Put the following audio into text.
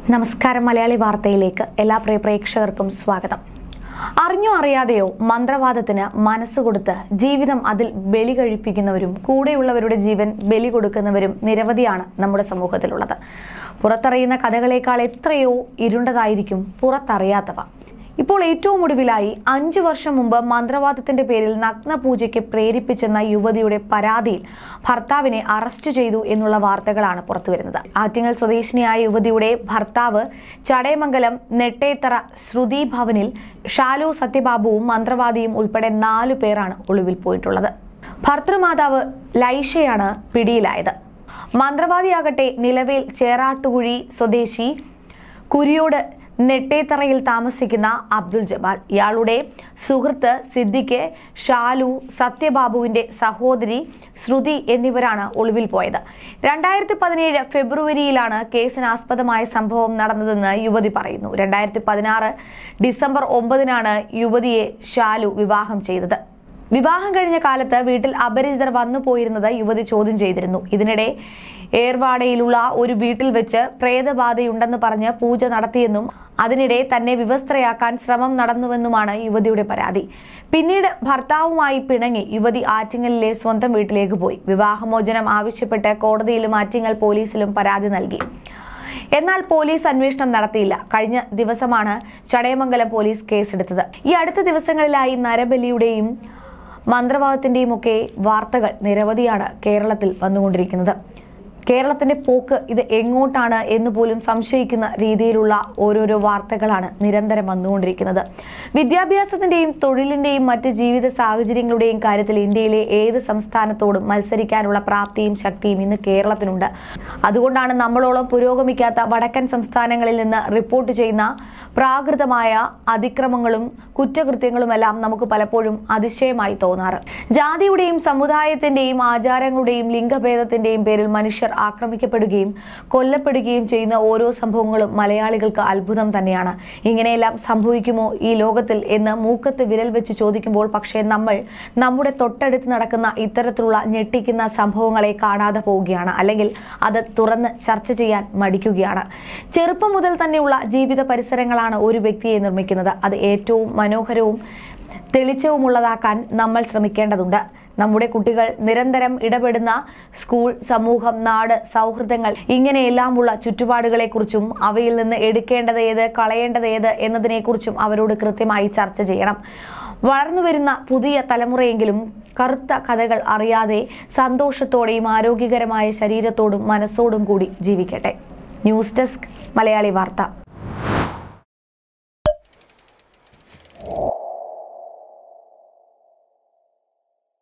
നമസ്കാരം മലയാളി വാർത്തയിലേക്ക് എല്ലാ പ്രിയ പ്രേക്ഷകർക്കും സ്വാഗതം അറിഞ്ഞോ അറിയാതെയോ മന്ത്രവാദത്തിന് മനസ്സ് കൊടുത്ത് ജീവിതം അതിൽ ബലി കഴിപ്പിക്കുന്നവരും കൂടെയുള്ളവരുടെ ജീവൻ ബലി കൊടുക്കുന്നവരും നിരവധിയാണ് നമ്മുടെ സമൂഹത്തിലുള്ളത് പുറത്തറിയുന്ന കഥകളേക്കാൾ എത്രയോ ഇരുണ്ടതായിരിക്കും പുറത്തറിയാത്തവ ഇപ്പോൾ ഏറ്റവും ഒടുവിലായി അഞ്ചു വർഷം മുമ്പ് മന്ത്രവാദത്തിന്റെ പേരിൽ നഗ്നപൂജയ്ക്ക് പ്രേരിപ്പിച്ചെന്ന യുവതിയുടെ പരാതിയിൽ ഭർത്താവിനെ അറസ്റ്റ് ചെയ്തു എന്നുള്ള വാർത്തകളാണ് പുറത്തുവരുന്നത് ആറ്റിങ്ങൽ സ്വദേശിനിയായ യുവതിയുടെ ഭർത്താവ് ചടയമംഗലം നെട്ടേത്തറ ശ്രുതി ഭവനിൽ ഷാലു സത്യബാബുവും മന്ത്രവാദിയും ഉൾപ്പെടെ നാലു പേരാണ് ഒളിവിൽ പോയിട്ടുള്ളത് ഭർത്തൃമാതാവ് ലൈഷയാണ് പിടിയിലായത് മന്ത്രവാദിയാകട്ടെ നിലവേൽ ചേറാട്ടുകുഴി സ്വദേശി കുരിയോട് നെട്ടേത്തറയിൽ താമസിക്കുന്ന അബ്ദുൽ ജമാൽ ഇയാളുടെ സുഹൃത്ത് സിദ്ദിഖ് ഷാലു സത്യബാബുവിന്റെ സഹോദരി ശ്രുതി എന്നിവരാണ് ഒളിവിൽ പോയത് രണ്ടായിരത്തി പതിനേഴ് ഫെബ്രുവരിയിലാണ് കേസിനാസ്പദമായ സംഭവം നടന്നതെന്ന് യുവതി പറയുന്നു രണ്ടായിരത്തി പതിനാറ് ഡിസംബർ ഒമ്പതിനാണ് യുവതിയെ ഷാലു വിവാഹം ചെയ്തത് വിവാഹം കഴിഞ്ഞ കാലത്ത് വീട്ടിൽ അപരിചിതർ വന്നു പോയിരുന്നത് യുവതി ചോദ്യം ചെയ്തിരുന്നു ഇതിനിടെ ഏർവാടയിലുള്ള ഒരു വീട്ടിൽ വെച്ച് പ്രേതബാധയുണ്ടെന്ന് പറഞ്ഞ് പൂജ നടത്തിയെന്നും അതിനിടെ തന്നെ വിവസ്ത്രയാക്കാൻ ശ്രമം നടന്നുവെന്നുമാണ് യുവതിയുടെ പരാതി പിന്നീട് ഭർത്താവുമായി പിണങ്ങി യുവതി ആറ്റിങ്ങലിലെ സ്വന്തം വീട്ടിലേക്ക് പോയി വിവാഹമോചനം ആവശ്യപ്പെട്ട് കോടതിയിലും ആറ്റിങ്ങൽ പോലീസിലും പരാതി നൽകി എന്നാൽ പോലീസ് അന്വേഷണം നടത്തിയില്ല കഴിഞ്ഞ ദിവസമാണ് ചടയമംഗലം പോലീസ് കേസെടുത്തത് ഈ അടുത്ത ദിവസങ്ങളിലായി നരബലിയുടെയും മന്ത്രവാദത്തിന്റെയും ഒക്കെ വാർത്തകൾ നിരവധിയാണ് കേരളത്തിൽ വന്നുകൊണ്ടിരിക്കുന്നത് കേരളത്തിന്റെ പോക്ക് ഇത് എങ്ങോട്ടാണ് എന്ന് പോലും സംശയിക്കുന്ന രീതിയിലുള്ള ഓരോരോ വാർത്തകളാണ് നിരന്തരം വന്നുകൊണ്ടിരിക്കുന്നത് വിദ്യാഭ്യാസത്തിന്റെയും തൊഴിലിന്റെയും മറ്റ് ജീവിത സാഹചര്യങ്ങളുടെയും കാര്യത്തിൽ ഇന്ത്യയിലെ ഏത് സംസ്ഥാനത്തോടും മത്സരിക്കാനുള്ള പ്രാപ്തിയും ശക്തിയും ഇന്ന് കേരളത്തിനുണ്ട് അതുകൊണ്ടാണ് നമ്മളോളം പുരോഗമിക്കാത്ത വടക്കൻ സംസ്ഥാനങ്ങളിൽ നിന്ന് റിപ്പോർട്ട് ചെയ്യുന്ന പ്രാകൃതമായ അതിക്രമങ്ങളും കുറ്റകൃത്യങ്ങളുമെല്ലാം നമുക്ക് പലപ്പോഴും അതിശയമായി തോന്നാറ് ജാതിയുടെയും സമുദായത്തിന്റെയും ആചാരങ്ങളുടെയും ലിംഗഭേദത്തിന്റെയും പേരിൽ മനുഷ്യർ ആക്രമിക്കപ്പെടുകയും കൊല്ലപ്പെടുകയും ചെയ്യുന്ന ഓരോ സംഭവങ്ങളും മലയാളികൾക്ക് അത്ഭുതം തന്നെയാണ് ഇങ്ങനെയെല്ലാം സംഭവിക്കുമോ ഈ ലോകത്തിൽ എന്ന് മൂക്കത്ത് വിരൽ വെച്ച് ചോദിക്കുമ്പോൾ പക്ഷേ നമ്മൾ നമ്മുടെ തൊട്ടടുത്ത് നടക്കുന്ന ഇത്തരത്തിലുള്ള ഞെട്ടിക്കുന്ന സംഭവങ്ങളെ കാണാതെ പോവുകയാണ് അല്ലെങ്കിൽ അത് തുറന്ന് ചർച്ച ചെയ്യാൻ മടിക്കുകയാണ് ചെറുപ്പം മുതൽ തന്നെയുള്ള ജീവിത പരിസരങ്ങളാണ് ഒരു വ്യക്തിയെ നിർമ്മിക്കുന്നത് അത് ഏറ്റവും മനോഹരവും തെളിച്ചവുമുള്ളതാക്കാൻ നമ്മൾ ശ്രമിക്കേണ്ടതുണ്ട് നമ്മുടെ കുട്ടികൾ നിരന്തരം ഇടപെടുന്ന സ്കൂൾ സമൂഹം നാട് സൗഹൃദങ്ങൾ ഇങ്ങനെയെല്ലാമുള്ള ചുറ്റുപാടുകളെക്കുറിച്ചും അവയിൽ നിന്ന് എടുക്കേണ്ടത് ഏത് കളയേണ്ടത് ഏത് എന്നതിനെക്കുറിച്ചും അവരോട് കൃത്യമായി ചർച്ച ചെയ്യണം വളർന്നു വരുന്ന പുതിയ തലമുറയെങ്കിലും കറുത്ത കഥകൾ അറിയാതെ സന്തോഷത്തോടെയും ആരോഗ്യകരമായ ശരീരത്തോടും മനസ്സോടും കൂടി ജീവിക്കട്ടെ ന്യൂസ് ഡെസ്ക് മലയാളി വാർത്ത